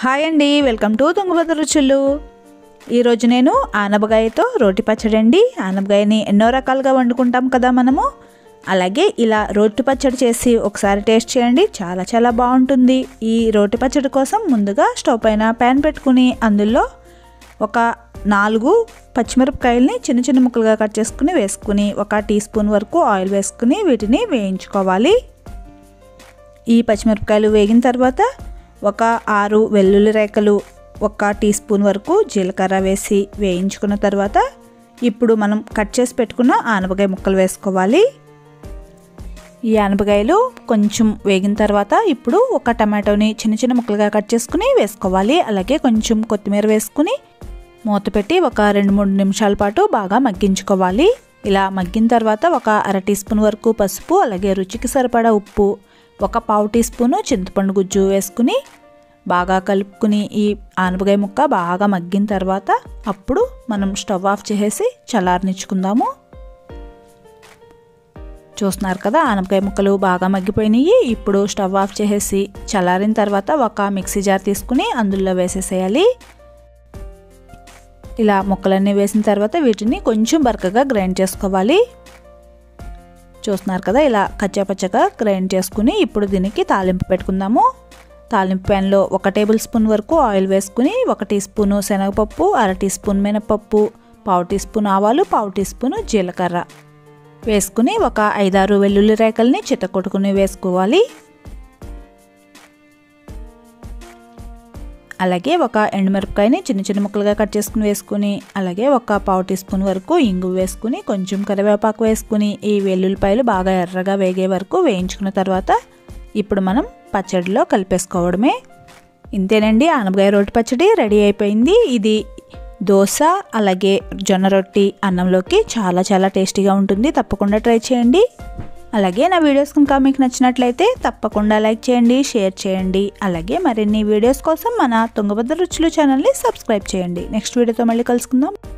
hi అండి welcome to Tungabhadra రుచులు ఈరోజు నేను ఆనపకాయతో రోటి పచ్చడి అండి ఆనపకాయని ఎన్నో రకాలుగా వండుకుంటాం కదా మనము అలాగే ఇలా రోటి పచ్చడి చేసి ఒకసారి టేస్ట్ చేయండి చాలా చాలా బాగుంటుంది ఈ రోటి పచ్చడి కోసం ముందుగా స్టవ్ పైన ప్యాన్ పెట్టుకుని అందులో ఒక నాలుగు పచ్చిమిరపకాయల్ని చిన్న చిన్న ముక్కలుగా కట్ చేసుకుని వేసుకుని ఒక టీ స్పూన్ వరకు ఆయిల్ వేసుకుని వీటిని వేయించుకోవాలి ఈ పచ్చిమిరపకాయలు వేగిన తర్వాత ఒక ఆరు వెల్లుల్లి రేఖలు ఒక టీ స్పూన్ వరకు జీలకర్ర వేసి వేయించుకున్న తర్వాత ఇప్పుడు మనం కట్ చేసి పెట్టుకున్న ఆనపకాయ ముక్కలు వేసుకోవాలి ఈ ఆనపకాయలు కొంచెం వేగిన తర్వాత ఇప్పుడు ఒక టమాటోని చిన్న చిన్న ముక్కలుగా కట్ చేసుకుని వేసుకోవాలి అలాగే కొంచెం కొత్తిమీర వేసుకుని మూత పెట్టి ఒక రెండు మూడు నిమిషాల పాటు బాగా మగ్గించుకోవాలి ఇలా మగ్గిన తర్వాత ఒక అర టీ స్పూన్ వరకు పసుపు అలాగే రుచికి సరిపడా ఉప్పు ఒక పావు టీ స్పూను చింతపండు గుజ్జు వేసుకుని బాగా కలుపుకుని ఈ ఆనపకాయ ముక్క బాగా మగ్గిన తర్వాత అప్పుడు మనం స్టవ్ ఆఫ్ చేసేసి చల్లారనిచ్చుకుందాము చూస్తున్నారు కదా ఆనపకాయ ముక్కలు బాగా మగ్గిపోయినాయి ఇప్పుడు స్టవ్ ఆఫ్ చేసేసి చల్లారిన తర్వాత ఒక మిక్సీ జార్ తీసుకుని అందులో వేసేసేయాలి ఇలా ముక్కలన్నీ వేసిన తర్వాత వీటిని కొంచెం బరకగా గ్రైండ్ చేసుకోవాలి చూస్తున్నారు కదా ఇలా కచ్చాపచ్చగా గ్రైండ్ చేసుకుని ఇప్పుడు దీనికి తాలింపు పెట్టుకుందాము తాలింపు ప్యాన్లో ఒక టేబుల్ స్పూన్ వరకు ఆయిల్ వేసుకుని ఒక టీ స్పూను శనగపప్పు అర టీ స్పూన్ మినపప్పు పావు టీ స్పూన్ ఆవాలు పావు టీ స్పూను జీలకర్ర వేసుకుని ఒక ఐదారు వెల్లుల్లి రేకల్ని చిత్తకొట్టుకుని వేసుకోవాలి అలాగే ఒక ఎండుమిరపకాయని చిన్న చిన్న ముక్కలుగా కట్ చేసుకుని వేసుకుని అలాగే ఒక పావు టీ స్పూన్ వరకు ఇంగు వేసుకుని కొంచెం కరివేపాకు వేసుకుని ఈ వెల్లుల్లిపాయలు బాగా ఎర్రగా వేగే వరకు వేయించుకున్న తర్వాత ఇప్పుడు మనం పచ్చడిలో కలిపేసుకోవడమే ఇంతేనండి ఆనపకాయ రోటి పచ్చడి రెడీ అయిపోయింది ఇది దోశ అలాగే జొన్న రొట్టి అన్నంలోకి చాలా చాలా టేస్టీగా ఉంటుంది తప్పకుండా ట్రై చేయండి అలాగే నా వీడియోస్ కనుక మీకు నచ్చినట్లయితే తప్పకుండా లైక్ చేయండి షేర్ చేయండి అలాగే మరిన్ని వీడియోస్ కోసం మన తుంగభద్ర రుచులు ఛానల్ని సబ్స్క్రైబ్ చేయండి నెక్స్ట్ వీడియోతో మళ్ళీ కలుసుకుందాం